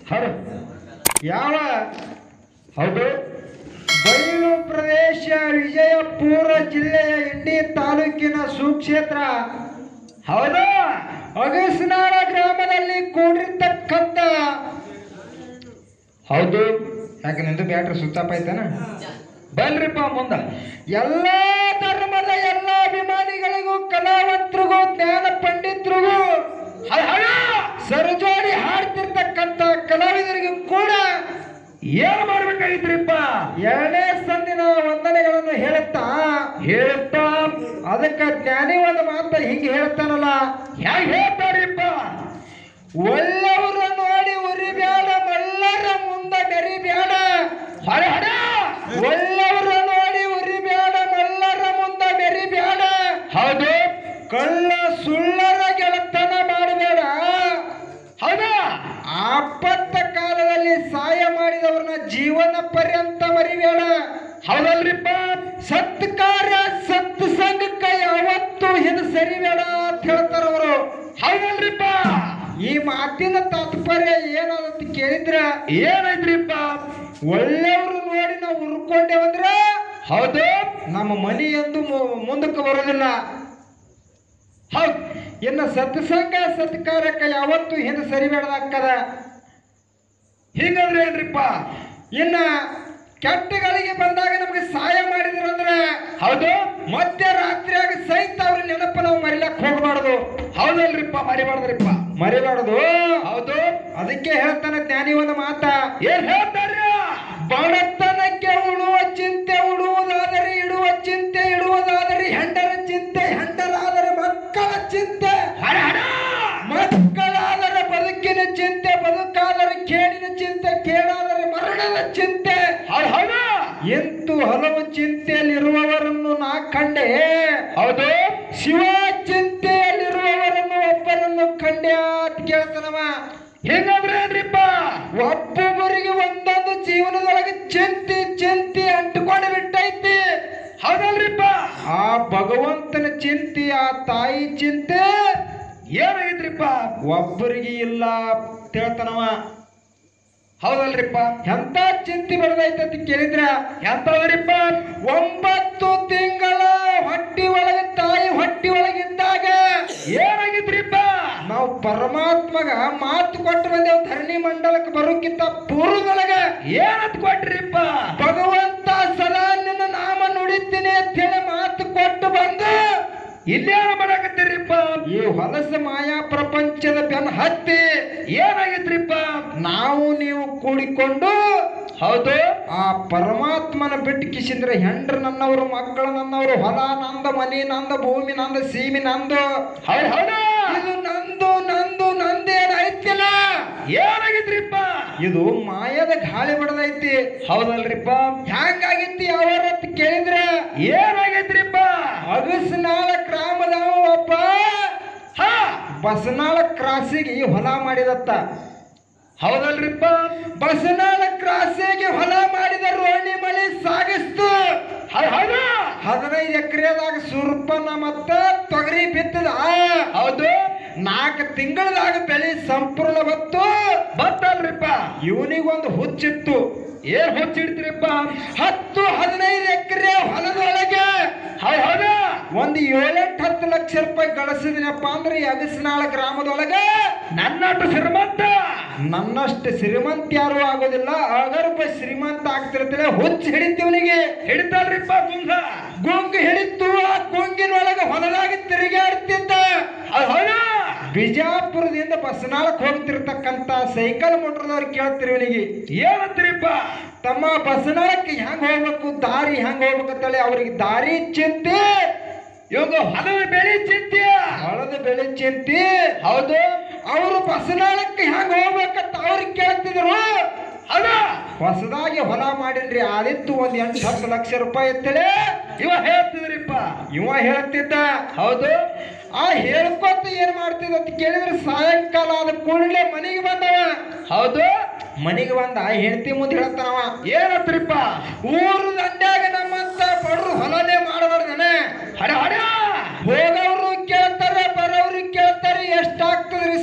ಹರ ಯಾವ ಹೌದು ಬಯಲು ಪ್ರದೇಶ ವಿಜಯಪುರ ಜಿಲ್ಲೆಯ ಇಂಡಿ ತಾಲೂಕಿನ ಸುಕ್ಷೇತ್ರ ಹೌದು ಅಗಸನಾಳ ಗ್ರಾಮದಲ್ಲಿ ಕೂಡಿರ್ತಕ್ಕಂಥ ಹೌದು ಯಾಕೆ ನಿಂದು ಬ್ಯಾಟ್ರಿ ಸುತ್ತಪ್ಪ ಐತನ ಬಲ್ರಿಪ್ಪ ಮುಂದ ಎಲ್ಲ ಧರ್ಮದ ಎಲ್ಲ ಅಭಿಮಾನಿಗಳಿಗೂ ಕಲಾವಂತರಿಗೂ ಜ್ಞಾನ ಪಂಡಿತರಿಗೂ ಹ- ಹ- ಸರಜೋಡಿ ಹಾಡ್ತಿರ್ತಕ್ಕಂಥ ಕಲಾವಿದರಿಗೂ ಕೂಡ ಏನ್ ಮಾಡ್ಬೇಕಾಗಿತ್ರಿಪ್ಪ ಎರಡನೇ ಸಂದಿನ ವಂದನೆಗಳನ್ನು ಹೇಳುತ್ತಾ ಹೇಳುತ್ತಾ ಅದಕ್ಕೆ ಜ್ಞಾನಿ ಒಂದು ಮಾತ ಹಿಂಗೆ ಹೇಳ್ತಾನಲ್ಲ ಹ್ಯಾಂಗ ಹೇಳ್ತಾರಿಪ್ಪ ಒಳ್ಳೆಯವರ ನೋಡಿ ಉರಿಬ್ಯಾಡ ಮಲ್ಲರ ಮುಂದ ಮೆರಿಬ್ಯಾಡ ಹರ ಹರ ಒಳ್ಳೆಯವರ ನೋಡಿ ಉರಿಬ್ಯಾಡ ಮಲ್ಲರ ಮುಂದ ಮೆರಿಬ್ಯಾಡ ಹೌದು ಕಳ್ಳ ಸುಳ್ಳರ ಗೆಳತನ ಮಾಡಬೇಡ ಹೌದಾ ಆಪತ್ತ ಕಾಲದಲ್ಲಿ ಸಹಾಯ ಮಾಡಿದವ್ರನ್ನ ಜೀವನ ಪರ್ಯಂತ ಮರಿಬೇಡ ಹೌದಲ್ರಿಪ್ಪ ಸತ್ ಕಾರ್ಯ ಸತ್ ಸಂಘಕ್ಕೆ ಯಾವತ್ತೂ ಹಿಂದೆ ಸರಿಬೇಡ ಅಂತ ಹೇಳ್ತಾರ ಅವರು ಹೌದಲ್ರಿಪ್ಪ ಈ ಮಾತಿನ ತಾತ್ಪರ್ಯ ಏನಂತ ಕೇಳಿದ್ರ ಏನೈತ್ರಿಪ್ಪ ಒಳ್ಳೆಯವರು ನೋಡಿ ನಾವು ಉರ್ಕೊಂಡೇವಂದ್ರ ಹೌದು ನಮ್ಮ ಮನಿ ಎಂದು ಮುಂದಕ್ಕೆ ಬರೋದಿಲ್ಲ ಹೌದ್ ಇನ್ನು ಸತ್ಸಂಗ ಸತ್ಕಾರಕ್ಕೆ ಯಾವತ್ತೂ ಹಿಂದೆ ಸರಿಬೇಡದಾಕ್ಕದ ಹಿಂಗಂದ್ರೆ ಏನ್ರಿಪ್ಪ ಇನ್ನ ಕೆಟ್ಟಗಳಿಗೆ ಬಂದಾಗ ನಮಗೆ ಸಹಾಯ ಮಾಡಿದ್ರಂದ್ರೆ ಹೌದು ಮಧ್ಯರಾತ್ರಿಯಾಗ ಸಹಿತ ಅವ್ರ ನೆನಪ ನಾವು ಮರಿಲಕ್ ಹೋಗ್ಬಾರ್ದು ಹೌದಲ್ರಿಪ್ಪ ಮರಿಬಾರ್ದ್ರಿಪ್ಪ ಮರಿಬಾರ್ದು ಹೌದು ಅದಕ್ಕೆ ಹೇಳ್ತಾನೆ ಜ್ಞಾನಿ ಒಂದು ಮಾತ ಏನ್ ಹೇಳ್ತಾರ ಬಡತನಕ್ಕೆ ಉಳುವ ಚಿಂತೆ ಉಡುವುದಾದರೆ ಇಡುವ ಚಿಂತೆ ಇಡುವುದಾದರೆ ಹೆಂಡರ ಚಿಂತೆ ಹೆಂಡರಾದರೆ ಮಕ್ಕಳ ಚಿಂತೆ ಹರ ಹರ ಮಕ್ಕಳಾದರೆ ಬದುಕಿನ ಚಿಂತೆ ಬದುಕಾದರೆ ಕೇಡಿನ ಚಿಂತೆ ಕೇಡಾದರೆ ಮರಣದ ಚಿಂತೆ ಹೌದು ಹೌದು ಎಂತೂ ಹಲವು ಚಿಂತೆಯಲ್ಲಿರುವವರನ್ನು ನಾ ಕಂಡೆ ಹೌದು ಶಿವ ಚಿಂತೆಯಲ್ಲಿರುವವರನ್ನು ಒಬ್ಬರನ್ನು ಕಂಡೆ ಅಂತ ಕೇಳ್ತಾನವ ಹಿಂಗಂದ್ರೆ ಏನ್ರಿಪ್ಪ ಒಬ್ಬೊಬ್ಬರಿಗೆ ಒಂದೊಂದು ಜೀವನದೊಳಗೆ ಚಿಂತೆ ಚಿಂತೆ ಅಂಟುಕೊಂಡು ಬಿಟ್ಟೈತಿ ಹೌದಲ್ರಿಪ್ಪ ಆ ಭಗವಂತನ ಚಿಂತೆ ಆ ತಾಯಿ ಚಿಂತೆ ಏನಾಗಿದ್ರಿಪ್ಪ ಒಬ್ಬರಿಗೆ ಇಲ್ಲ ಅಂತ ಹೇಳ್ತಾನವ ಹೌದಲ್ರಿಪ್ಪ ಎಂತ ಚಿಂತೆ ಬರದೈತೆ ಅಂತ ಕೇಳಿದ್ರ ಎಂತದ್ರಿಪ್ಪ ಒಂಬತ್ತು ತಿಂಗಳ ಹೊಟ್ಟಿ ಒಳಗೆ ತಾಯಿ ಹೊಟ್ಟಿ ಒಳಗಿದ್ದಾಗ ಏನಾಗಿದ್ರಿಪ್ಪ ನಾವು ಪರಮಾತ್ಮಗ ಮಾತು ಕೊಟ್ಟು ಬಂದೇವು ಧರಣಿ ಮಂಡಲಕ್ಕೆ ಬರೋಕ್ಕಿಂತ ಪೂರ್ವದೊಳಗ ಏನಂತ ಕೊಟ್ರಿಪ್ಪ ಭಗವಂತ ಸದಾ ನಿನ್ನ ನಾಮ ನುಡಿತೀನಿ ಅಂತ ಹೇಳಿ ಮಾತು ಕೊಟ್ಟು ಬಂದು ಇಲ್ಲೇನ ಮಾಡಕತ್ತೀರಿಪ್ಪ ಈ ಹೊಲಸ ಮಾಯಾ ಪ್ರಪಂಚದ ಬೆನ್ನ ಹತ್ತಿ ಏನಾಗಿದ್ರಿಪ್ಪ ನಾವು ನೀವು ಕೂಡಿಕೊಂಡು ಹೌದು ಆ ಪರಮಾತ್ಮನ ಬಿಟ್ಟು ಕಿಸಿಂದ್ರೆ ಹೆಂಡ್ರ ನನ್ನವರು ಮಕ್ಕಳು ನನ್ನವರು ಹೊಲ ನಂದ ಮನಿ ನಂದ ಭೂಮಿ ನಂದ ಸೀಮಿ ನಂದು ಹೌದು ಹೌದು ಇದು ನಂದು ನಂದು ನಂದೇನ ಐತಿಲ್ಲ ಏನಾಗಿದ್ರಿಪ್ಪ ಇದು ಮಾಯದ ಗಾಳಿ ಬಡದೈತಿ ಹೌದಲ್ರಿಪ್ಪ ಹ್ಯಾಂಗಾಗಿತ್ತು ಯಾವಾರ ಅಂತ ಕೇಳಿದ್ರೆ ಏನಾಗೈತ್ರಿಪ್ಪ ಅಗಸನಾಳ ಗ್ರಾಮದವ ಒಬ್ಬ ಹಾ ಬಸನಾಳ ಕ್ರಾಸಿಗೆ ಹೊಲ ಮಾಡಿದತ್ತ ಹೌದಲ್ರಿಪ್ಪ ಬಸನಾಳ ಕ್ರಾಸಿಗೆ ಹೊಲ ಮಾಡಿದ ರೋಣಿ ಮಳಿ ಸಾಗಿಸ್ತು ಹೌದು ಹೌದು ಹದಿನೈದು ಎಕರೆದಾಗ ಸುರ್ಪನ ಮತ್ತ ತೊಗರಿ ಬಿತ್ತದ ಹೌದು ನಾಲ್ಕು ತಿಂಗಳದಾಗ ಬೆಳೆ ಸಂಪೂರ್ಣ ಬತ್ತು ಬತ್ತಲ್ರಿಪ್ಪ ಇವನಿಗೊಂದು ಹುಚ್ಚಿತ್ತು ಏನ್ ಹುಚ್ಚಿಡ್ತೀರಿಪ್ಪ ಹತ್ತು ಹದಿನೈದು ಎಕರೆ ಹೊಲದೊಳಗೆ ಹೌದು ಹೌದು ಒಂದು ಏಳೆಂಟು ಹತ್ತು ಲಕ್ಷ ರೂಪಾಯಿ ಗಳಿಸಿದಿನಪ್ಪ ಅಂದ್ರೆ ಈ ಅಗಸನಾಳ ಗ್ರಾಮದೊಳಗೆ ನನ್ನಟ್ಟು ಶ್ರೀಮಂತ ನನ್ನಷ್ಟು ಶ್ರೀಮಂತ ಯಾರು ಆಗೋದಿಲ್ಲ ಅಗರ್ಭ ಶ್ರೀಮಂತ ಆಗ್ತಿರ್ತೇನೆ ಹುಚ್ಚ ಹಿಡಿತೀವನಿಗೆ ಹಿಡಿತಲ್ರಿಪ್ಪ ಗುಂಗ ಗುಂಗು ಹಿಡಿತು ಆ ಗುಂಗಿನೊಳಗೆ ಹೊಲದಾಗ ತಿರುಗಾಡ್ತಿದ್ದ ಹೌದು ಹೌದು ಬಿಜಾಪುರದಿಂದ ಬಸ್ನಾಳಕ್ ಹೋಗ್ತಿರ್ತಕ್ಕಂತ ಸೈಕಲ್ ಮೋಟರ್ದವ್ರು ಕೇಳ್ತಿರುವನಿಗೆ ಏನಂತೀರಿಪ್ಪ ತಮ್ಮ ಬಸ್ನಾಳಕ್ಕೆ ಹೆಂಗ್ ಹೋಗ್ಬೇಕು ದಾರಿ ಹೆಂಗ್ ಹೋಗ್ಬೇಕಂತೇಳಿ ಅವ್ರಿಗೆ ದಾರಿ ಚಿಂತೆ ಇವಾಗ ಹೊಲದ ಬೆಳೆ ಚಿಂತ್ಯ ಹೊಲದ ಬೆಳೆ ಚಿಂತೆ ಹೌದು ಅವರು ಬಸ್ನಾಳಕ್ಕೆ ಹೆಂಗ್ ಹೋಗ್ಬೇಕಂತ ಅವ್ರಿಗೆ ಕೇಳ್ತಿದ್ರು ಹೌದು ಹೊಸದಾಗಿ ಹೊಲ ಮಾಡಿದ್ರಿ ಆದಿತ್ತು ಒಂದ್ ಎಂಟು ಹತ್ತು ಲಕ್ಷ ರೂಪಾಯಿ ಎತ್ತಲೆ ಇವ ಹೇಳ್ತಿದ್ರಿಪ್ಪ ಇವ ಹೇಳ್ತಿದ್ದ ಹೌದು ಆ ಹೇಳ್ಕೊತ ಏನ್ ಮಾಡ್ತಿದ್ದ ಅಂತ ಕೇಳಿದ್ರೆ ಸಾಯಂಕಾಲ ಆದ ಕೂಡಲೇ ಮನೆಗೆ ಬಂದವ ಹೌದು ಮನೆಗೆ ಬಂದ ಹೆಂಡತಿ ಮುಂದೆ ಹೇಳ್ತಾನವ ಏನಂತ್ರಿಪ್ಪ ಊರು ದಂಡ್ಯಾಗ ನಮ್ಮಂತ ಬಡ್ರು ಹೊಲನೇ ಮಾಡಬಾರ್ದನೆ ಹಡ ಹಡ ಹೋಗವ್ರು ಕೇಳ್ತಾರೆ ಬರೋರು ಕೇಳ್ತಾರೆ ಎಷ್ಟಾಗ್ತದ್ರಿ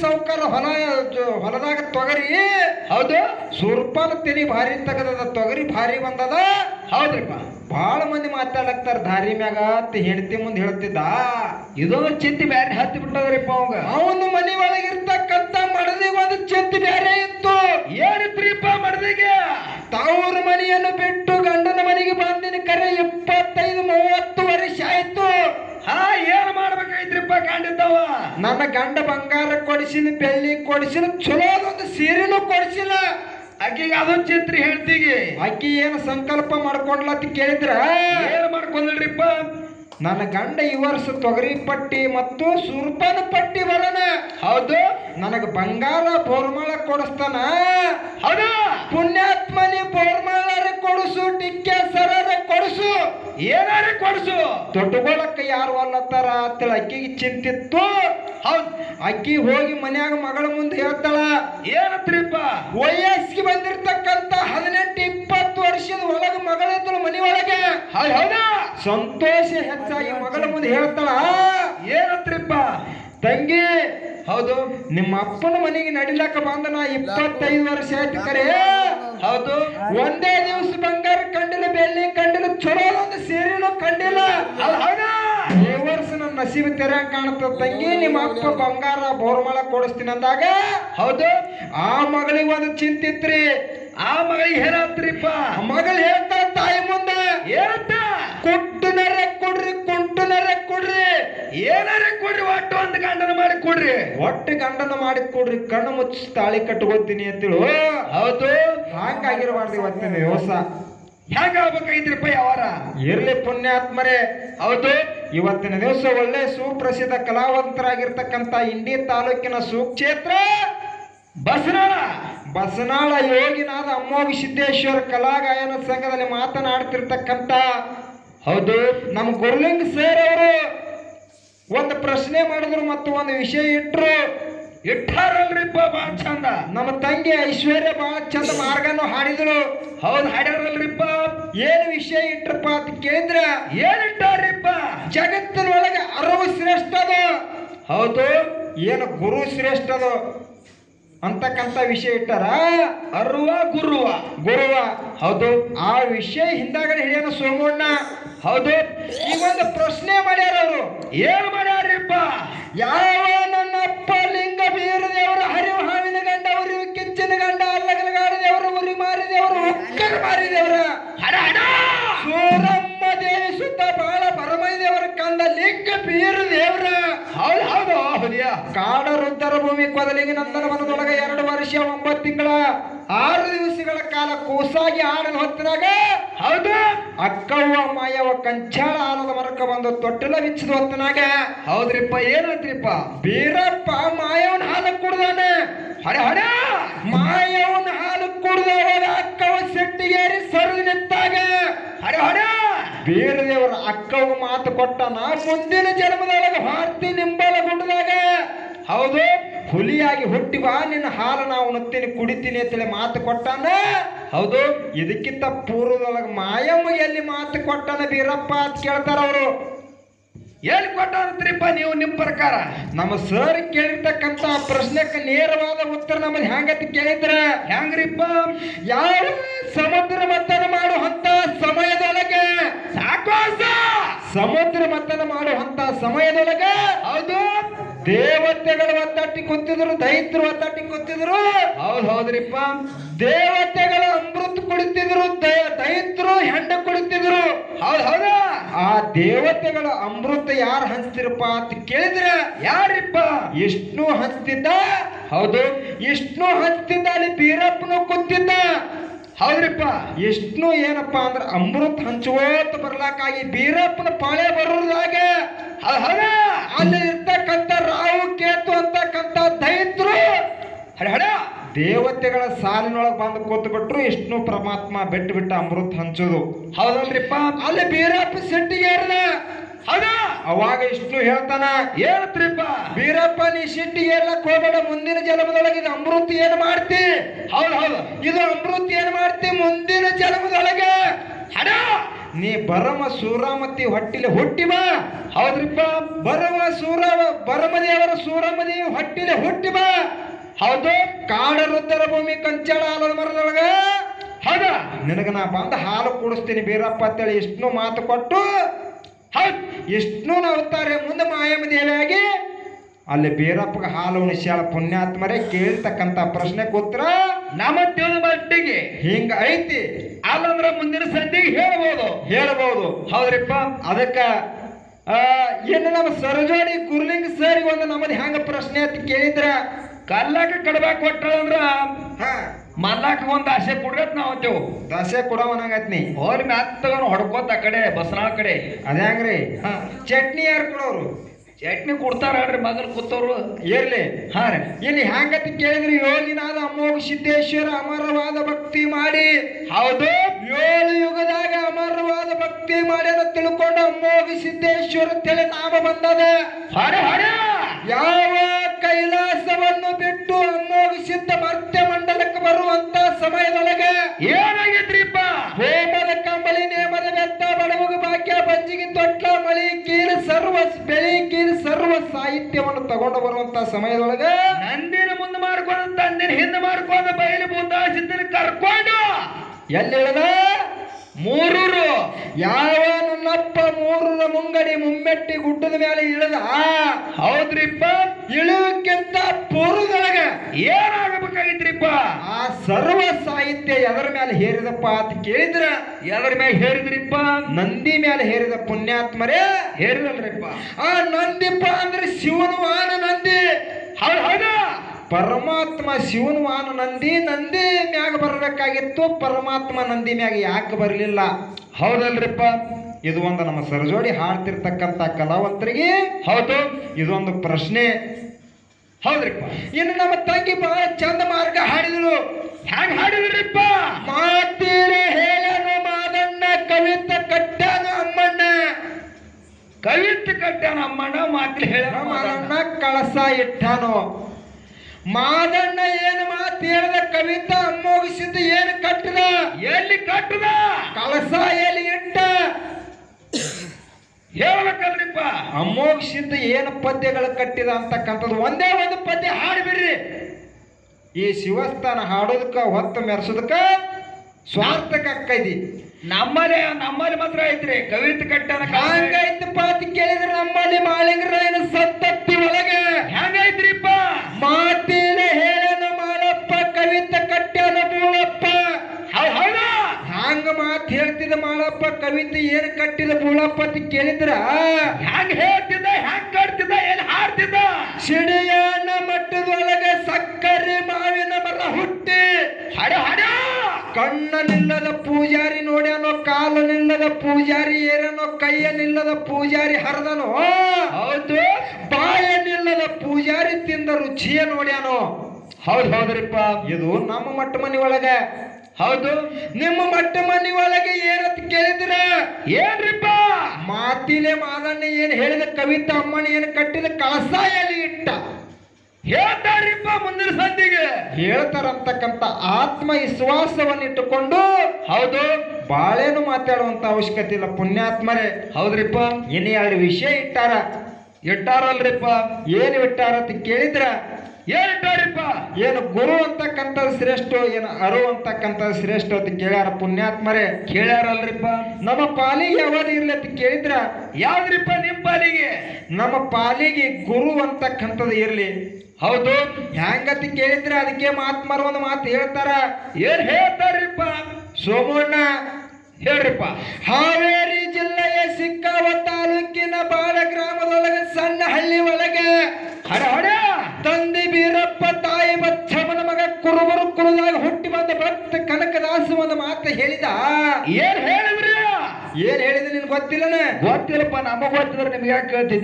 ಸಾವುಕಾರ ಹೊಲ ಜ- ಹೊಲದಾಗ ತೊಗರಿ ಹೌದು ಸುರ್ಪಾನ ತೆನಿ ಭಾರಿ ತಗದದ ತೊಗರಿ ಭಾರಿ ಬಂದದ ಹೌದ್ರಿಪ್ಪ ಬಾಳ ಮಂದಿ ಮಾತಾಡಕ್ತಾರ ದಾರಿ ಮ್ಯಾಗ ಅಂತ ಹೆಂಡತಿ ಮುಂದೆ ಹೇಳ್ತಿದ್ದ ಇದೊಂದು ಚಿಂತೆ ಬ್ಯಾರೆ ಹತ್ತಿ ಬಿಟ್ಟದ್ರಿಪ್ಪ ಅವಾಗ ಅವನು ಮನಿ ಒಳಗಿರ್ತಕ್ಕಂತ ಮಡದಿಗೆ ಒಂದು ಚೆತ್ತಿ ಬೇರೆ ಇತ್ತು ಏನಿತ್ರಿಪ್ಪ ಮಡದಿಗೆ ತವ್ರ ಮನೆಯನ್ನು ಬಿಟ್ಟು ಗಂಡನ ಮನೆಗೆ ಬಂದಿನ ಕರೆ ಇಪ್ಪತ್ತೈದು ಮೂವತ್ತು ವರ್ಷ ಆಯ್ತು ಹಾ ಏನ್ ಮಾಡ್ಬೇಕಾಯ್ತ್ರಿಪ್ಪ ಕಂಡಿದ್ದವ ನನ್ನ ಗಂಡ ಬಂಗಾರ ಕೊಡಿಸಿನ ಬೆಳ್ಳಿ ಕೊಡಿಸಿನ ಚಲೋದೊಂದು ಸೀರೆನೂ ಕೊಡಿಸಿಲ್ಲ ಆಕಿಗೆ ಅದೊಂದು ಚಿಂತ್ರಿ ಹೇಳ್ತೀಗಿ ಆಕಿ ಏನು ಸಂಕಲ್ಪ ಮಾಡ್ಕೊಂಡ್ಲ ಅಂತ ಕೇಳಿದ್ರ ಏನ್ ಮಾಡ್ಕೊಂಡ್ರಿಪ್ಪ ನನ್ನ ಗಂಡ ಈ ವರ್ಷ ತೊಗರಿ ಪಟ್ಟಿ ಮತ್ತು ಸುರ್ಪನ ಪಟ್ಟಿ ಬರೋಣ ಹೌದು ನನಗ ಬಂಗಾರ ಬೋರ್ಮಾಳ ಕೊಡಿಸ್ತಾನ ಹೌದಾ ಪುಣ್ಯಾತ್ಮನಿ ಬೋರ್ಮಾಳರ ಕೊಡಿಸು ಟಿಕ್ಕೆ ಸರರ ಕೊಡಿಸು ಏನಾರ ಕೊಡ್ಸು ತೊಟ್ಟುಗೊಳಕ್ಕ ಯಾರು ಅಲ್ಲತ್ತಾರ ಅಂತೇಳಿ ಅಕ್ಕಿಗೆ ಚಿಂತಿತ್ತು ಹೌದ್ ಅಕ್ಕಿ ಹೋಗಿ ಮನ್ಯಾಗ ಮಗಳ ಮುಂದೆ ಹೇಳ್ತಾಳ ಏನತ್ರಿಪ್ಪ ವಯಸ್ಸಿಗೆ ಬಂದಿರ್ತಕ್ಕಂತ ಹದಿನೆಂಟು ಇಪ್ಪತ್ತು ವರ್ಷದ ಒಳಗೆ ಮಗಳಿದ್ದಳು ಮನಿ ಒಳಗೆ ಹೌದ್ ಹೌದಾ ಸಂತೋಷ ಹೆಚ್ಚಾಗಿ ಮಗಳ ಮುಂದೆ ಹೇಳ್ತಾಳ ಏನತ್ರಿಪ್ಪ ತಂಗಿ ಹೌದು ನಿಮ್ಮ ಅಪ್ಪನ ಮನೆಗೆ ನಡಿಲಕ್ಕ ಬಂದ ನಾ ಇಪ್ಪತ್ತೈದು ವರ್ಷ ಆಯ್ತು ಕರೆ ಹೌದು ಒಂದೇ ದಿವಸ ಬಂಗಾರ ಕಂಡಿಲ್ಲ ಬೆಳ್ಳಿ ಕಂಡಿಲ್ಲ ಚಲೋ ಒಂದು ಸೇರಿನೂ ಕಂಡಿಲ್ಲ ಹೌದ್ ಹೌದಾ ಈ ವರ್ಷ ನನ್ನ ನಸೀಬ್ ತೆರೆಯಂಗ್ ಕಾಣುತ್ತ ತಂಗಿ ನಿಮ್ಮ ಅಪ್ಪ ಬಂಗಾರ ಬೋರ್ಮಾಳ ಕೊಡಿಸ್ತೀನಿ ಅಂದಾಗ ಹೌದು ಆ ಮಗಳಿಗೆ ಒಂದು ಚಿಂತಿತ್ರಿ ಆ ಮಗಳಿಗೆ ಏನಾತ್ರಿಪ್ಪ ಆ ಮಗಳು ಹೇಳ್ತಾ ತಾಯಿ ಮುಂದೆ ಏನಂತ ಕುಟ್ಟುನರೆ ಕೊಡ್ರಿ ಕುಂಟುನರೆ ಕೊಡ್ರಿ ಏನಾರ ಕೊಡ್ರಿ ಒಟ್ಟು ಒಂದು ಗಂಡನ ಮಾಡಿ ಕೊಡ್ರಿ ಒಟ್ಟು ಗಂಡನ ಮಾಡಿ ಕೊಡ್ರಿ ಕಣ್ಣು ಮುಚ್ಚಿ ತಾಳಿ ಕಟ್ಕೋತೀನಿ ಅಂತೇಳು ಹೌದು ಹಂಗಾಗಿರಬಾರ್ದು ಇವತ್ತಿನ ದಿವಸ ಹೆಂಗ ಆಗ್ಬೇಕಾಗಿದ್ರಿಪ್ಪ ಯಾವಾರ ಇರ್ಲಿ ಪುಣ್ಯಾತ್ಮರೇ ಹೌದು ಇವತ್ತಿನ ದಿವಸ ಒಳ್ಳೆ ಸುಪ್ರಸಿದ್ಧ ಕಲಾವಂತರಾಗಿರ್ತಕ್ಕಂಥ ಇಂಡಿ ತಾಲೂಕಿನ ಸುಕ್ಷೇತ್ರ ಬಸನಾಳ ಬಸನಾಳ ಯೋಗಿನಾದ ಅಮ್ಮೋಗಿ ಸಿದ್ದೇಶ್ವರ ಕಲಾಗಾಯನ ಸಂಘದಲ್ಲಿ ಮಾತನಾಡ್ತಿರ್ತಕ್ಕಂಥ ಹೌದು ನಮ್ಮ ಗುರುಲಿಂಗ ಸರ್ ಅವರು ಒಂದು ಪ್ರಶ್ನೆ ಮಾಡಿದ್ರು ಮತ್ತು ಒಂದು ವಿಷಯ ಇಟ್ರು ಇಟ್ಟಾರಲ್ರಿಪ್ಪ ಬಾಳ ಚಂದ ನಮ್ಮ ತಂಗಿ ಐಶ್ವರ್ಯ ಬಹಳ ಚಂದ ಮಾರ್ಗನು ಹಾಡಿದ್ರು ಹೌದ್ ಹಾಡ್ಯಾರಲ್ರಿಪ್ಪ ಏನು ವಿಷಯ ಇಟ್ರಪ್ಪ ಅಂತ ಕೇಳಿದ್ರ ಏನ್ ಇಟ್ಟಾರ್ರಿಪ್ಪ ಜಗತ್ತಿನೊಳಗೆ ಅರವು ಶ್ರೇಷ್ಠ ಅದು ಹೌದು ಏನು ಗುರು ಶ್ರೇಷ್ಠ ಅದು ಅಂತಕ್ಕಂಥ ವಿಷಯ ಇಟ್ಟಾರ ಅರುವ ಗುರುವ ಗುರುವ ಹೌದು ಆ ವಿಷಯ ಹಿಂದಾಗಡೆ ಹಿಡಿಯೋಣ ಸೋಮಣ್ಣ ಹೌದು ಈಗ ಒಂದು ಪ್ರಶ್ನೆ ಮಾಡ್ಯಾರ ಅವರು ಏನ್ ಮಾಡ್ಯಾರ್ರಿಪ್ಪ ಯಾವ ನನ್ನಪ್ಪ ಲಿಂಗ ಬೀರ ದೇವರ ಹರಿವು ಹಾವಿನ ಗಂಡ ಉರಿವು ಕಿಚ್ಚಿನ ಗಂಡ ಅಲ್ಲಗಲಗಾಡ ದೇವರು ಉರಿ ಮಾರಿ ದೇವರು ಉಕ್ಕರ ಮಾರಿ ದೇವರ ಹಡ ಹಡ ಸೂರಮ್ಮ ದೇವಿ ಸುತ್ತ ಬಾಳ ಪರಮೈ ದೇವರ ಕಂದ ಲಿಂಗ ಬೀರ ದೇವರ ಹೌದು ಹೌದು ಹೌದ್ಯಾ ಕಾಡ ರುದ್ರ ಭೂಮಿ ಕೊದಲಿಗೆ ನಂದನ ವನದೊಳಗೆ ಎರಡು ವರ್ಷ ಒಂಬತ್ತು ತಿಂಗಳ ಆರು ದಿವಸಗಳ ಕಾಲ ಕೂಸಾಗಿ ಆಡದ ಹೊತ್ತಿನಾಗ ಹೌದು ಅಕ್ಕವ್ವ ಮಾಯವ ಕಂಚಾಳ ಆಲದ ಮರಕ ಬಂದು ತೊಟ್ಟಿಲ ಬಿಚ್ಚಿದ ಹೊತ್ತಿನಾಗ ಹೌದ್ರಿಪ್ಪ ಏನಾಯ್ತ್ರಿಪ್ಪ ಬೀರಪ್ಪ ಮಾಯವನ ಹಾಲು ಕುಡ್ದಾನೆ ಹಡ ಹಡ ಮಾಯವನ ಹಾಲು ಕುಡ್ದವಾಗ ಅಕ್ಕವ ಸೆಟ್ಟಿಗೇರಿ ಸರಿದು ನಿಂತಾಗ ಹಡ ಹಡ ಬೀರದೇವರ ಅಕ್ಕವ ಮಾತು ಕೊಟ್ಟನ ಮುಂದಿನ ಜನ್ಮದೊಳಗೆ ಹಾರ್ತಿ ನಿಂಬಲ ಗುಡ್ಡದಾಗ ಹೌದು ಹುಲಿಯಾಗಿ ಹುಟ್ಟಿ ಬಾ ನಿನ್ನ ಹಾಲು ನಾವು ಉಣ್ತೀನಿ ಕುಡಿತೀನಿ ಅಂತೇಳಿ ಮಾತು ಕೊಟ್ಟಾನ ಹೌದು ಇದಕ್ಕಿಂತ ಪೂರ್ವದೊಳಗೆ ಮಾಯಮ್ಮ ಎಲ್ಲಿ ಮಾತು ಕೊಟ್ಟನ ಬೀರಪ್ಪ ಅಂತ ಕೇಳ್ತಾರ ಅವರು ಎಲ್ಲಿ ಕೊಟ್ಟಾರತ್ರಿಪ್ಪ ನೀವು ನಿಮ್ ಪ್ರಕಾರ ನಮ್ಮ ಸರ್ ಕೇಳಿರ್ತಕ್ಕಂತ ಪ್ರಶ್ನೆಕ್ಕೆ ನೇರವಾದ ಉತ್ತರ ನಮ್ಮಲ್ಲಿ ಹೆಂಗಂತ ಕೇಳಿದ್ರ ಹೆಂಗ್ರಿಪ್ಪ ಯಾವ ಸಮುದ್ರ ಮತನ ಮಾಡುವಂತ ಸಮಯದೊಳಗೆ ಸಾಕೋಸ ಸಮುದ್ರ ಮತನ ಮಾಡುವಂತ ಸಮಯದೊಳಗೆ ಹೌದು ದೇವತೆಗಳು ಒತ್ತಟ್ಟಿ ಕೂತಿದ್ರು ದೈತ್ರು ಒತ್ತಟ್ಟಿ ಕೂತಿದ್ರು ಹೌದ್ ಹೌದ್ರಿಪ್ಪ ದೇವತೆಗಳು ಅಮೃತ ಕುಡಿತಿದ್ರು ದ- ದೈತ್ರು ಹೆಂಡ ಕುಡಿತಿದ್ರು ಹೌದ್ ಹೌದಾ ಆ ದೇವತೆಗಳ ಅಮೃತ ಯಾರು ಹಂಚ್ತಿರಪ್ಪ ಅಂತ ಕೇಳಿದ್ರೆ ಯಾರಿಪ್ಪ ವಿಷ್ಣು ಹಂಚ್ತಿದ್ದ ಹೌದು ವಿಷ್ಣು ಹಂಚ್ತಿದ್ದ ಅಲ್ಲಿ ಬೀರಪ್ಪನು ಕೂತಿದ್ದ ಹೌದ್ರಿಪ್ಪ ವಿಷ್ಣು ಏನಪ್ಪಾ ಅಂದ್ರೆ ಅಮೃತ ಹಂಚುವೋತ ಬರ್ಲಾಕಾಗಿ ಬೀರಪ್ಪನ ಪಾಳೆ ಬರೋದಾಗ ಹೌದ್ ಹೌದಾ ಅಲ್ಲಿ ಇರ್ತಕ್ಕಂಥ ರಾಹು ಕೇತು ಅಂತಕ್ಕಂಥ ದೈತ್ರು ಹಡ ಹಡ ದೇವತೆಗಳ ಸಾಲಿನೊಳಗೆ ಬಂದು ಕೂತು ಬಿಟ್ರು ವಿಷ್ಣು ಪರಮಾತ್ಮ ಬಿಟ್ಟು ಬಿಟ್ಟ ಅಮೃತ ಹಂಚೋದು ಹೌದಲ್ರಿಪ್ಪ ಅಲ್ಲಿ ಬೀರಪ್ಪ ಸಿಟ್ಟಿಗೆ ಏರಿದ ಹೌದಾ ಅವಾಗ ವಿಷ್ಣು ಹೇಳ್ತಾನ ಏನತ್ರಿಪ್ಪ ಬೀರಪ್ಪ ನೀ ಸಿಟ್ಟಿಗೆ ಏರ್ಲಕ್ ಹೋಗಬೇಡ ಮುಂದಿನ ಜನ್ಮದೊಳಗೆ ಇದು ಅಮೃತ ಏನ್ ಮಾಡ್ತಿ ಹೌದ್ ಹೌದು ಇದು ಅಮೃತ ಏನ್ ಮಾಡ್ತಿ ಮುಂದಿನ ಜನ್ಮದೊಳಗೆ ಹಡ ನೀ ಬರಮ ಸೂರಾಮತಿ ಹೊಟ್ಟಿಲೆ ಹುಟ್ಟಿ ಬಾ ಹೌದ್ರಿಪ್ಪ ಬರಮ ಸೂರ ಬರಮದೇವರ ಸೂರಮದೇವಿ ಹೊಟ್ಟಿಲೆ ಹುಟ್ಟಿ ಬಾ ಹೌದು ಕಾಡ ರುದ್ರ ಭೂಮಿ ಕಂಚಾಳ ಆಲದ ಮರದೊಳಗ ಹೌದಾ ನಿನಗ ನಾ ಬಂದ ಹಾಲು ಕುಡಿಸ್ತೀನಿ ಬೀರಪ್ಪ ಅಂತೇಳಿ ಇಷ್ಟ್ನು ಮಾತು ಕೊಟ್ಟು ಹೌದ್ ಇಷ್ಟ್ನು ಅವತಾರೆ ಮುಂದೆ ಮಾಯಮ್ಮ ದೇವಿಯಾಗಿ ಅಲ್ಲಿ ಬೀರಪ್ಪಗ ಹಾಲು ಉಣಿಸ್ಯಾಳ ಪುಣ್ಯಾತ್ಮರೇ ಕೇಳ್ತಕ್ಕಂತ ಪ್ರಶ್ನೆ ಉತ್ತರ ನಮ್ಮ ತಿಳಿದ ಮಟ್ಟಿಗೆ ಹಿಂಗ ಐತಿ ಅಲ್ಲಂದ್ರ ಮುಂದಿನ ಸಂಧಿಗೆ ಹೇಳ್ಬೋದು ಹೇಳ್ಬಹುದು ಹೌದ್ರಿಪ್ಪ ಅದಕ್ಕ ಆ, ಏನು ನಮ್ಮ ಸರಜೋಡಿ ಗುರುಲಿಂಗ ಸರ್ ಒಂದು ನಮ್ಮದು ಹೆಂಗ ಪ್ರಶ್ನೆ ಅಂತ ಕೇಳಿದ್ರ ಕಲ್ಲಾಕ ಕಡ್ಬಾಕ್ ಕೊಟ್ಟಳಂದ್ರ ಹಾ ಮಲ್ಲಾಕ ಒಂದ್ ಆಸೆ ಕೊಡ್ರತ್ ನಾವ್ ಅಂತೇವು ದಸೆ ಕೊಡವನಾಗತ್ ನೀ ಹೋರಿ ಮ್ಯಾತ್ ತಗೊಂಡ್ ಹೊಡ್ಕೋತ ಆ ಕಡೆ ಬಸನಾಳ ಕಡೆ ಅದ ಹೆಂಗ್ರಿ ಹಾ ಚಟ್ನಿ ಯಾರು ಕೊಡೋರು ಚಟ್ನಿ ಕೊಡ್ತಾರ ಹೇಳ್ರಿ ಮಗನ್ ಕೂತವ್ರು ಇರ್ಲಿ ಹಾ ರೀ ಇಲ್ಲಿ ಹೆಂಗತಿ ಕೇಳಿದ್ರಿ ಯೋಗಿನಾದ ಅಮೋಘ ಸಿದ್ದೇಶ್ವರ ಅಮರವಾದ ಭಕ್ತಿ ಮಾಡಿ ಹೌದು ಏಳು ಯುಗದಾಗ ಅಮರವಾದ ಭಕ್ತಿ ಮಾಡಿ ಅಂತ ತಿಳ್ಕೊಂಡು ಅಮೋಘ ಸಿದ್ದೇಶ್ವರ ತಿಳಿ ನಾಮ ಬಂದದ ಹಾಡೆ ಹಾಡೆ ಯಾವ ಕೈಲಾಸವನ್ನು ಬಿಟ್ಟು ಅಮೋಘ ಸಿದ್ಧ ಮರ್ತ್ಯ ಮಂಡಲಕ್ಕೆ ಬರುವಂತ ಸಮಯದೊಳಗೆ ಏನಾಗೈತ್ರಿಪ್ಪ ಹೋಮದ ಕಂಬಳಿ ನೇಮದ ಬೆತ್ತ ಬಡವಗ ಭಾಗ್ಯ ಬಜ್ಜಿಗೆ ತೊಟ್ಲ ಮಳಿ ಕೀರು ಸರ್ವ ಬೆಳಿ ಕೀರು ಸರ್ವ ಸಾಹಿತ್ಯವನ್ನು ತಗೊಂಡು ಬರುವಂತ ಸಮಯದೊಳಗೆ ನಂದಿನ ಮುಂದೆ ಮಾಡ್ಕೊಂಡು ತಂದಿನ ಹಿಂದೆ ಮಾಡ್ಕೊಂಡು ಬಯಲು ಭೂತ ಸಿದ್ಧನ ಕರ್ಕೊಂಡು ಎಲ್ಲಿ ಇಳದ ಮೂರೂರು ಯಾವ ನನ್ನಪ್ಪ ಮೂರರ ಮುಂಗಡಿ ಮುಮ್ಮೆಟ್ಟಿ ಗುಡ್ಡದ ಮೇಲೆ ಇಳದ ಹೌದ್ರಿಪ್ಪ ಇಳುವಕ್ಕಿಂತ ಪೂರ್ವದೊಳಗ ಏನಾಗಬೇಕಾಗಿತ್ರಿಪ್ಪ ಆ ಸರ್ವ ಸಾಹಿತ್ಯ ಎದರ ಮೇಲೆ ಹೇರಿದಪ್ಪ ಅಂತ ಕೇಳಿದ್ರ ಎದ್ರ ಮ್ಯಾಗ ಹೇಳಿದ್ರಿಪ್ಪ ನಂದಿ ಮೇಲೆ ಹೇರಿದ ಪುಣ್ಯಾತ್ಮರೇ ಹೇಳಿದಲ್ರಿಪ್ಪ ಆ ನಂದಿಪ್ಪ ಅಂದ್ರೆ ಶಿವನ ವಾಹನ ನಂದಿ ಹೌದು ಹೌದು ಪರಮಾತ್ಮ ಶಿವನ ವಾಹನ ನಂದಿ ನಂದಿ ಮ್ಯಾಗ ಬರಬೇಕಾಗಿತ್ತು ಪರಮಾತ್ಮ ನಂದಿ ಮ್ಯಾಗ ಯಾಕೆ ಬರಲಿಲ್ಲ ಹೌದಲ್ರಿಪ್ಪ ಇದು ಒಂದು ನಮ್ಮ ಸರಜೋಡಿ ಹಾಡ್ತಿರ್ತಕ್ಕಂಥ ಕಲಾವಂತರಿಗೆ ಹೌದು ಇದೊಂದು ಪ್ರಶ್ನೆ ಹೌದ್ರಿಪ್ಪ ಇನ್ನು ನಮ್ಮ ತಂಗಿ ಬಹಳ ಚಂದ ಮಾರ್ಗ ಹಾಡಿದಳು ಹ್ಯಾಂಗ ಹಾಡಿದ್ರಿಪ್ಪ ಮಾತೀರ ಹೇಳನು ಮಾದಣ್ಣ ಕವಿತ ಕಟ್ಟಾನ ಅಮ್ಮಣ್ಣ ಕವಿತ್ ಕಟ್ಟಾನ ಅಮ್ಮಣ್ಣ ಮಾತಿಲ್ ಹೇಳ ಮಾದಣ್ಣ ಕಳಸ ಇಟ್ಟಾನು ಮಾದಣ್ಣ ಏನು ಮಾತು ಹೇಳಿದ ಕವಿತ ಅಮ್ಮೋಗಿಸಿದ್ದು ಏನು ಕಟ್ಟಿದ ಎಲ್ಲಿ ಕಟ್ಟದ ಕಳಸ ಎಲ್ಲಿ ಇಟ್ಟ ಹೇಳ್ಬೇಕಲ್ರಿಪ್ಪ ಅಮೋಘ ಏನು ಪದ್ಯಗಳು ಕಟ್ಟಿದ ಅಂತಕ್ಕಂಥದ್ದು ಒಂದೇ ಒಂದು ಪದ್ಯ ಹಾಡ್ಬಿಡ್ರಿ ಈ ಶಿವಸ್ಥಾನ ಹಾಡೋದಕ್ಕ ಹೊತ್ತು ಮೆರೆಸೋದಕ್ಕ ಸ್ವಾರ್ಥಕ್ಕೈದಿ ನಮ್ಮಲ್ಲಿ ನಮ್ಮಲ್ಲಿ ಮಾತ್ರ ಐತ್ರಿ ಕವಿತ್ ಕಟ್ಟಾನ ಹಂಗೈತಪ್ಪ ಅಂತ ಕೇಳಿದ್ರೆ ನಮ್ಮಲ್ಲಿ ಮಾಳಿಂಗರಾಯನ ಸತ್ತತ್ತಿ ಒಳಗೆ ಹೆಂಗೈತ್ರಿಪ್ಪ ಮಾತಿನ ಹೇಳನ ಮಾಳಪ್ಪ ಕವಿತ ಕಟ್ಟ್ಯಾನ ಬೂಳಪ್ಪ ಹೌದ್ ಹೌದಾ ಹಂಗ ಮಾತು ಹೇಳ್ತಿದ್ದ ಮಾಳಪ್ಪ ಕವಿತೆ ಏನು ಕಟ್ಟಿದ ಬೂಳಪ್ಪ ಅಂತ ಕೇಳಿದ್ರ ಹೆಂಗ್ ಹೇಳ್ತಿದ್ದ ಹೆಂಗ್ ಕಟ್ತಿದ್ದ ಎಲ್ಲಿ ಹಾಡ್ತಿದ್ದ ಸಿಡಿಯಾನ ಮಟ್ಟದೊಳಗೆ ಸಕ್ಕರೆ ಮಾವಿನ ಮರ ಹುಟ್ಟಿ ಹಾಡ ಹಾಡ ಕಣ್ಣ ನಿಲ್ಲದ ಪೂಜಾರಿ ನೋಡ್ಯಾನೋ ಕಾಲು ನಿಲ್ಲದ ಪೂಜಾರಿ ಏರನೋ ಕೈಯ ನಿಲ್ಲದ ಪೂಜಾರಿ ಹರಿದನೋ ಹೌದು ಬಾಯ ನಿಲ್ಲದ ಪೂಜಾರಿ ತಿಂದ ರುಚಿಯ ನೋಡ್ಯಾನೋ ಹೌದ್ ಹೌದ್ರಿಪ್ಪ ಇದು ನಮ್ಮ ಮಟ್ಟ ಮನಿ ಒಳಗೆ ಹೌದು ನಿಮ್ಮ ಮಟ್ಟ ಮನಿ ಒಳಗೆ ಏನಂತ ಕೇಳಿದ್ರ ಏನ್ರಿಪ್ಪ ಮಾತಿಲೆ ಮಾದಣ್ಣ ಏನ್ ಹೇಳಿದ ಕವಿತಾ ಅಮ್ಮನ ಏನು ಕಟ್ಟಿದ ಕಳಸ ಎಲ್ಲಿ ಇಟ್ಟ ಹೇಳ್ತಾರ್ರಿಪ್ಪ ಮುಂದಿನ ಸಂಧಿಗೆ ಹೇಳ್ತಾರಂತಕ್ಕಂಥ ಆತ್ಮವಿಶ್ವಾಸವನ್ನು ಇಟ್ಟುಕೊಂಡು ಹೌದು ಬಾಳೇನು ಮಾತಾಡುವಂತ ಅವಶ್ಯಕತೆ ಇಲ್ಲ ಪುಣ್ಯಾತ್ಮರೇ ಹೌದ್ರಿಪ್ಪ ಇನ್ನು ಎರಡು ವಿಷಯ ಇಟ್ಟಾರ ಇಟ್ಟಾರಲ್ರಿಪ್ಪ ಏನು ಇಟ್ಟಾರ ಅಂತ ಕೇಳಿದ್ರ ಏನ್ ಇಟ್ಟಾರಿಪ್ಪ ಏನು ಗುರು ಅಂತಕ್ಕಂಥದ್ದು ಶ್ರೇಷ್ಠ ಏನು ಅರು ಅಂತಕ್ಕಂಥದ್ದು ಶ್ರೇಷ್ಠ ಅಂತ ಕೇಳ್ಯಾರ ಪುಣ್ಯಾತ್ಮರೇ ಕೇಳ್ಯಾರಲ್ರಿಪ್ಪ ನಮ್ಮ ಪಾಲಿಗೆ ಯಾವಾಗ ಇರ್ಲಿ ಅಂತ ಕೇಳಿದ್ರ ಯಾವ್ದ್ರಿಪ್ಪ ನಿಮ್ ಪಾಲಿಗೆ ನಮ್ಮ ಪಾಲಿಗೆ ಗುರು ಅಂತಕ್ಕಂಥದ್ದು ಇರ್ಲಿ ಹೌದು ಹೆಂಗಂತ ಕೇಳಿದ್ರ ಅದಕ್ಕೆ ಮಾತ್ಮರು ಒಂದು ಮಾತು ಹೇಳ್ತಾರ ಏನ್ ಹೇಳ್ತಾರ್ರಿಪ್ಪ ಸೋಮಣ್ಣ ಹೇಳ್ರಿಪ್ಪ ಹಾವೇರಿ ಜಿಲ್ಲೆಯ ಸಿಕ್ಕಾವ ತಾಲೂಕಿನ ಬಾಳ ಗ್ರಾಮದೊಳಗೆ ಸಣ್ಣ ಹಳ್ಳಿ ಒಳಗೆ ಹಡ ಹಡ ತಂದೆ ಬೀರಪ್ಪ ತಾಯಿ ಬಚ್ಚಮ್ಮನ ಮಗ ಕುರುಬರು ಕುರುದಾಗ ಹುಟ್ಟಿ ಬಂದ ಭಕ್ತ ಕನಕದಾಸ ಒಂದು ಮಾತು ಹೇಳಿದ ಏನ್ ಹೇಳಿದ್ರಿ ಏನ್ ಹೇಳಿದ ನಿನ್ ಗೊತ್ತಿಲ್ಲನ ಗೊತ್ತಿಲ್ಲಪ್ಪ ನಮಗ್ ಗೊತ್ತಿದ್ರೆ ನಿಮ್ಗೆ ಯಾಕೆ ಕೇಳ್ತಿದ್ದೆವು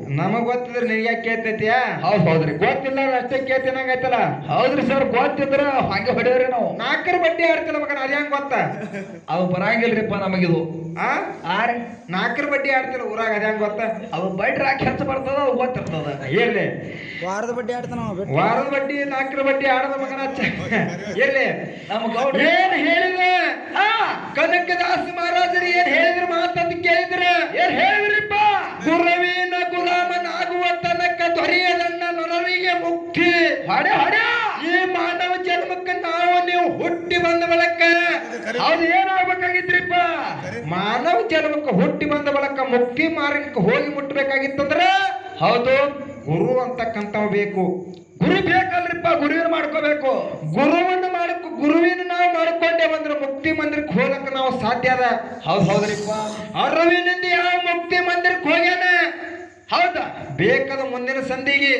ನಮಗ್ ಗೊತ್ತಿದ್ರೆ ನಿನಗೆ ಯಾಕೆ ಕೇಳ್ತೈತಿಯಾ ಹೌದ್ ಹೌದ್ರಿ ಗೊತ್ತಿಲ್ಲ ಅಷ್ಟೇ ಕೇಳ್ತೀನಂಗೈತಲ್ಲ ಹೌದ್ರಿ ಸರ್ ಗೊತ್ತಿದ್ರ ಹಂಗೆ ಹೊಡೆಯವ್ರಿ ನಾವು ನಾಲ್ಕರ ಬಡ್ಡಿ ಆಡ್ತಿಲ್ಲ ಮಗನ ಅದು ಹೆಂಗ್ ಗೊತ್ತ ಅವು ಬರಂಗಿಲ್ರಿಪ್ಪ ನಮಗಿದು ಆ ಆರೆ ನಾಲ್ಕರ ಬಡ್ಡಿ ಆಡ್ತಿಲ್ಲ ಊರಾಗ ಅದ ಹೆಂಗ್ ಗೊತ್ತ ಅವು ಬೈಟ್ರಿ ಹಾಕಿ ಹೆಚ್ಚು ಬರ್ತದ ಅವು ಗೊತ್ತಿರ್ತದ ಇರ್ಲಿ ವಾರದ ಬಡ್ಡಿ ಆಡ್ತಾನ ಅವ ಬಿಟ್ಟು ವಾರದ ಬಡ್ಡಿ ನಾಲ್ಕರ ಬಡ್ಡಿ ಆಡದ ಮಗನ ಚ- ಇರ್ಲಿ ನಮ್ಮ ಗೌಡ್ರಿ ಏನ್ ಹೇಳಿದ ಹಾ ಕನಕದಾಸ ಮಹಾರಾಜರು ಏನ್ ಹೇಳಿದ್ರ ಮಾತಂತ ಕೇಳಿದ್ರ ಏನ್ ಹೇಳಿದ್ರಿಪ್ಪ ಗುರುವಿನ ಗುಲಾಮನಾಗುವ ತನಕ ದೊರೆಯದನ್ನ ನೊನರಿಗೆ ಮುಕ್ತಿ ಹೊಡೆ ಹೊಡೆ ಈ ಮಾನವ ಜನ್ಮಕ್ಕೆ ನಾವು ನೀವು ಹುಟ್ಟಿ ಬಂದ ಬಳಕ ಹೌದು ಏನಾಗ್ಬೇಕಾಗಿತ್ರಿಪ್ಪ ಮಾನವ ಜನ್ಮಕ್ಕೆ ಹುಟ್ಟಿ ಬಂದ ಬಳಕ ಮುಕ್ತಿ ಮಾರ್ಗಕ್ಕೆ ಹೋಗಿ ಮುಟ್ಟಬೇಕಾಗಿತ್ತಂದ್ರ ಹೌದು ಗುರು ಅಂತಕ್ಕಂಥವ್ ಬೇಕು ಗುರು ಬೇಕಲ್ರಿಪ್ಪ ಗುರುವಿನ ಮಾಡ್ಕೋಬೇಕು ಗುರುವನ್ನು ಮಾಡಕ್ ಗುರುವಿನ ನಾವು ಮಾಡ್ಕೊಂಡೇ ಬಂದ್ರೆ ಮುಕ್ತಿ ಮಂದಿರಕ್ಕೆ ಹೋಗಕ್ಕೆ ನಾವು ಸಾಧ್ಯ ಅದ ಹೌದ್ ಹೌದ್ರಿಪ್ಪ ಅರವಿನಿಂದ ಯಾವ ಮುಕ್ತಿ ಮಂದಿರಕ್ಕೆ ಹೋಗ್ಯಾನ ಹೌದಾ ಬೇಕಾದ ಮುಂದಿನ ಸಂಧಿಗೆ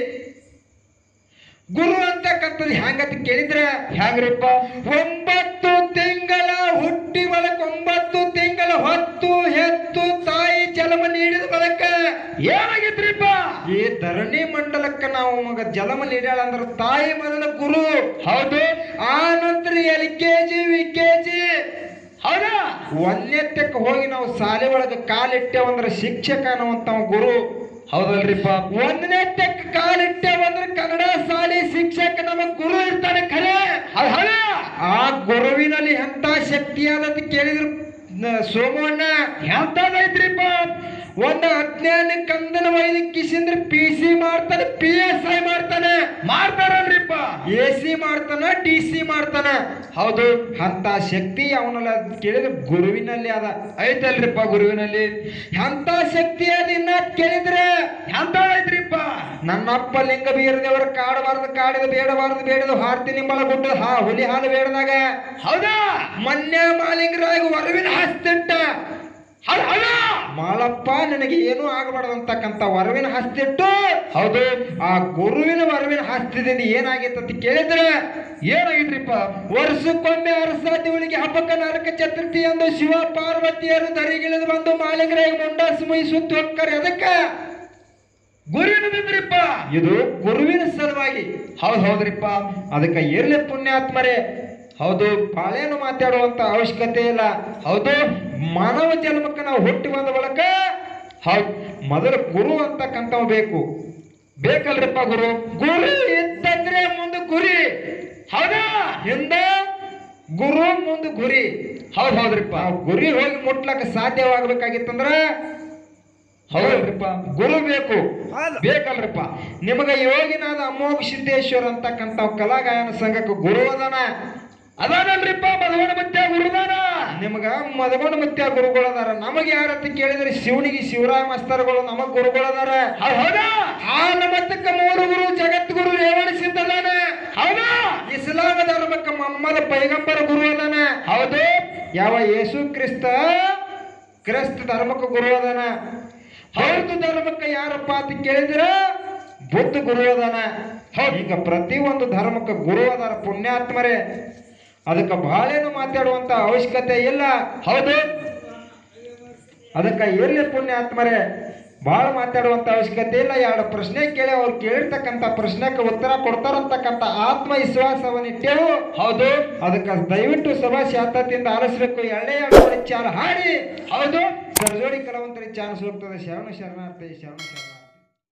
ಗುರು ಅಂತಕ್ಕಂಥದ್ದು ಹೆಂಗಂತ ಕೇಳಿದ್ರೆ ಹೆಂಗ್ರಿಪ್ಪ ಒಂಬತ್ತು ತಿಂಗಳ ಹುಟ್ಟಿ ಬಳಕ ಒಂಬತ್ತು ತಿಂಗಳ ಹೊತ್ತು ಹೆತ್ತು ತಾಯಿ ಜನ್ಮ ನೀಡಿದ ಬಳಕ ಏನಾಗಿತ್ರಿಪ್ಪ ಈ ಧರಣಿ ಮಂಡಲಕ್ಕ ನಾವು ಮಗ ಜನ್ಮ ನೀಡ್ಯಾಳ ಅಂದ್ರೆ ತಾಯಿ ಮೊದಲ ಗುರು ಹೌದು ಆ ನಂತರ L K G U K G ಹೌದಾ ಒಂದೆತ್ತಕ್ಕೆ ಹೋಗಿ ನಾವು ಶಾಲೆ ಒಳಗೆ ಕಾಲಿಟ್ಟೇವಂದ್ರೆ ಶಿಕ್ಷಕ ಅನ್ನುವಂಥವ ಗುರು ಹೌದಲ್ರಿಪ್ಪ ಒಂದನೇ ತೆಕ್ಕ ಕಾಲಿಟ್ಟೇವಂದ್ರೆ ಕನ್ನಡ ಶಾಲೆ ಶಿಕ್ಷಕ ನಮ್ಮ ಗುರು ಇರ್ತಾನೆ ಖರೆ ಹೌದ್ ಹೌದಾ ಆ ಗುರುವಿನಲ್ಲಿ ಎಂತ ಶಕ್ತಿ ಅನ್ನೋದು ಕೇಳಿದ್ರು ನ- ಸೋಮಣ್ಣ ಎಂತದೈತ್ರಿಪ್ಪ ಒಂದು ಅಜ್ಞಾನ ಕಂದನ ವೈದ್ಯ ಕಿಸಿಂದ್ರೆ ಪಿ ಸಿ ಮಾಡ್ತಾನೆ ಪಿ ಎಸ್ ಐ ಮಾಡ್ತಾನೆ ಮಾಡ್ತಾರಲ್ರಿಪ್ಪ ಎ ಸಿ ಮಾಡ್ತಾನ ಡಿ ಸಿ ಮಾಡ್ತಾನ ಹೌದು ಅಂತ ಶಕ್ತಿ ಅವನಲ್ಲ ಅದ್ ಕೇಳಿದ್ರೆ ಗುರುವಿನಲ್ಲಿ ಅದ ಐತಲ್ರಿಪ್ಪ ಗುರುವಿನಲ್ಲಿ ಎಂತ ಶಕ್ತಿ ಅದ ಇನ್ನ ಕೇಳಿದ್ರೆ ಎಂತದೈತ್ರಿಪ್ಪ ನನ್ನಪ್ಪ ಲಿಂಗ ಬೀರದೇವರ ಕಾಡಬಾರದು ಕಾಡಿದ ಬೇಡಬಾರದು ಬೇಡದು ಹಾರ್ತಿ ನಿಂಬಳ ಗುಡ್ಡ ಹಾ ಹುಲಿ ಹಾಲು ಬೇಡದಾಗ ಹೌದಾ ಮನ್ಯ ಮಾಲಿಂಗರಾಗ ವರವಿನ ಹಸ್ತಿಟ್ಟ ಹೌದ್ ಹೌದಾ ಮಾಳಪ್ಪ ನಿನಗೆ ಏನೂ ಆಗಬಾರ್ದಂತಕ್ಕಂಥ ವರವಿನ ಹಸ್ತಿಟ್ಟು ಹೌದು ಆ ಗುರುವಿನ ವರವಿನ ಹಸ್ತಿದಿಂದ ಏನಾಗೈತೆ ಅಂತ ಕೇಳಿದ್ರೆ ಏನಾಗಿತ್ರಿಪ್ಪ ವರ್ಷಕ್ಕೊಮ್ಮೆ ಅರಸ ದೇವಳಿಗೆ ಹಬ್ಬಕ್ಕ ನರಕ ಚತುರ್ಥಿ ಎಂದು ಶಿವ ಪಾರ್ವತಿಯರು ದರಿಗಿಳಿದು ಬಂದು ಮಾಲಿಂಗರಾಗ ಮುಂಡಾಸು ಮೈ ಸುತ್ತು ಹೋಗ್ತಾರೆ ಅದಕ್ಕ ಗುರುವಿನದಿದ್ರಿಪ್ಪ ಇದು ಗುರುವಿನ ಸಲುವಾಗಿ ಹೌದ್ ಹೌದ್ರಿಪ್ಪ ಅದಕ್ಕೆ ಇರ್ಲಿ ಪುಣ್ಯಾತ್ಮರೇ ಹೌದು ಬಾಳೇನು ಮಾತಾಡುವಂತ ಅವಶ್ಯಕತೆ ಇಲ್ಲ ಹೌದು ಮಾನವ ಜನ್ಮಕ್ಕೆ ನಾವು ಹುಟ್ಟಿ ಬಂದ ಬಳಕ ಹೌದು ಮೊದಲು ಗುರು ಅಂತಕ್ಕಂಥವ್ ಬೇಕು ಬೇಕಲ್ರಿಪ್ಪ ಗುರು ಗುರು ಇದ್ದಂದ್ರೆ ಮುಂದೆ ಗುರಿ ಹೌದಾ ಹಿಂದ ಗುರು ಮುಂದೆ ಗುರಿ ಹೌದ್ ಹೌದ್ರಿಪ್ಪ ನಾವು ಗುರಿ ಹೋಗಿ ಮುಟ್ಲಕ್ಕ ಸಾಧ್ಯವಾಗಬೇಕಾಗಿತ್ತಂದ್ರ ಹೌದಲ್ರಿಪ್ಪ ಗುರು ಬೇಕು ಹೌದು. ಬೇಕಲ್ರಿಪ್ಪ ನಿಮಗ ಯೋಗಿನಾದ ಅಮೋಘ ಸಿದ್ದೇಶ್ವರ ಅಂತಕ್ಕಂಥ ಕಲಾಗಾಯನ ಸಂಘಕ್ಕೆ ಗುರು ಅದಾನ ಅದಾನಲ್ರಿಪ್ಪ ಮಧುವನ ಮತ್ತೆ ಗುರುದಾನ ನಿಮಗ ಮದಗೊಂಡ ಮತ್ತೆ ಗುರುಗಳದಾರ ನಮಗೆ ಯಾರತ್ತ ಕೇಳಿದ್ರೆ ಶಿವನಿಗೆ ಶಿವರಾಮ ಮಸ್ತರ್ಗಳು ನಮಗ್ ಗುರುಗಳದಾರ ಹೌದ್ ಹೌದಾ ಆ ನಮತ್ತಕ್ಕ ಮೂರು ಗುರು ಜಗದ್ಗುರು ರೇವಣ ಸಿದ್ಧದಾನ ಹೌದಾ ಇಸ್ಲಾಮ ಧರ್ಮಕ್ಕ ಮಮ್ಮದ ಪೈಗಂಬರ ಗುರು ಅದಾನ ಹೌದು ಯಾವ ಯೇಸು ಕ್ರಿಸ್ತ ಕ್ರಿಸ್ತ ಧರ್ಮಕ್ಕ ಗುರು ಅದಾನ ಬೌದ್ಧ ಧರ್ಮಕ್ಕ ಯಾರಪ್ಪ ಅಂತ ಕೇಳಿದ್ರ ಬುದ್ಧ ಗುರು ಅದಾನ ಈಗ ಪ್ರತಿ ಒಂದು ಧರ್ಮಕ್ಕೆ ಗುರು ಅದಾರ ಪುಣ್ಯಾತ್ಮರೇ ಅದಕ್ಕೆ ಬಹಳೇನು ಮಾತಾಡುವಂತ ಅವಶ್ಯಕತೆ ಇಲ್ಲ ಹೌದು ಅದಕ್ಕೆ ಇರ್ಲಿ ಪುಣ್ಯಾತ್ಮರೇ ಬಹಳ ಮಾತಾಡುವಂತ ಅವಶ್ಯಕತೆ ಇಲ್ಲ ಎರಡು ಪ್ರಶ್ನೆ ಕೇಳಿ ಅವ್ರು ಕೇಳಿರ್ತಕ್ಕಂಥ ಪ್ರಶ್ನೆಗೆ ಉತ್ತರ ಕೊಡ್ತಾರಂತಕ್ಕಂಥ ಆತ್ಮವಿಶ್ವಾಸವನ್ನಿಟ್ಟೆವು ಹೌದು ಅದಕ್ಕೆ ದಯವಿಟ್ಟು ಸಭಾ ಶಾಂತತೆಯಿಂದ ಆಲಿಸ್ಬೇಕು ಎಳ್ಳೆ ಎರಡು ಚಾಲ ಹಾಡಿ ಹೌದು ಸರ್ಜೋಡಿ ಕಲಾವಂತರಿಗೆ ಚಾನ್ಸ್ ಹೋಗ್ತದೆ ಶರಣ ಶರಣಾರ್ಥಿ ಶರಣ ಶರಣ